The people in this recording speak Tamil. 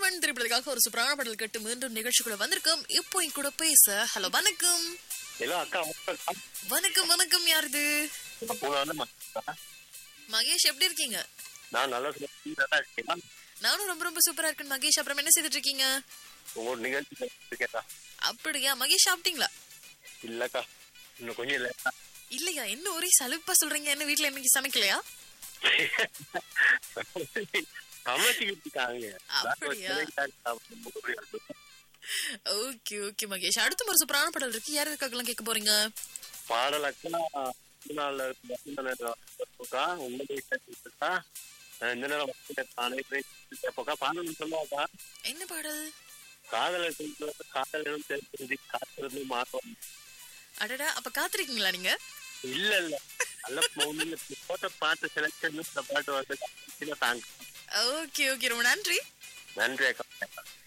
தலைவன் திரைப்படத்துக்காக ஒரு சூப்பரான பாடல் கேட்டு மீண்டும் நிகழ்ச்சிக்குள்ள வந்திருக்கோம் இப்போ என் கூட பேச ஹலோ வணக்கம் ஹலோ அக்கா வணக்கம். வணக்கம் வணக்கம் யாருது உங்களை வந்து ம- மகேஷ் எப்படி இருக்கீங்க நான் நல்லா நல்லா இருக்கேன் நானும் ரொம்ப ரொம்ப சூப்பரா இருக்கேன் மகேஷ் அப்புறம் என்ன செய்துட்டு இருக்கீங்க உங்களோட நிகழ்ச்சி இருக்கேக்கா அப்படியா மகேஷ் சாப்பிட்டீங்களா இல்லக்கா இன்னும் கொஞ்சம் இல்லை இல்லையா என்ன ஒரே சலுப்பா சொல்றீங்க என்ன வீட்ல இன்னைக்கு சமைக்கலையா சமைச்சுக்கிட்டு இருக்காங்க அப்படியா? ஓகே ஓகே மகேஷ் அடுத்த ஒரு சூப்பரான பாடல் இருக்கு யார் இருக்காங்கலாம் கேட்க போறீங்க பாடல் அக்கா நாள்ல இருக்கா உங்களுடைய கேட்டுக்கா இந்த நேரம் தானே கேட்போக்கா பாடல் சொல்லுவாக்கா என்ன பாடல் காதலை காதலும் தெரிஞ்சு காத்துறது மாற்றம் அடடா அப்ப காத்திருக்கீங்களா நீங்க இல்ல இல்ல நல்ல பொண்ணு போட்ட பாட்டு செலக்ஷன் பாட்டு வந்து தாங்க ஓகே ஓகே ரொம்ப நன்றி நன்றி அக்கா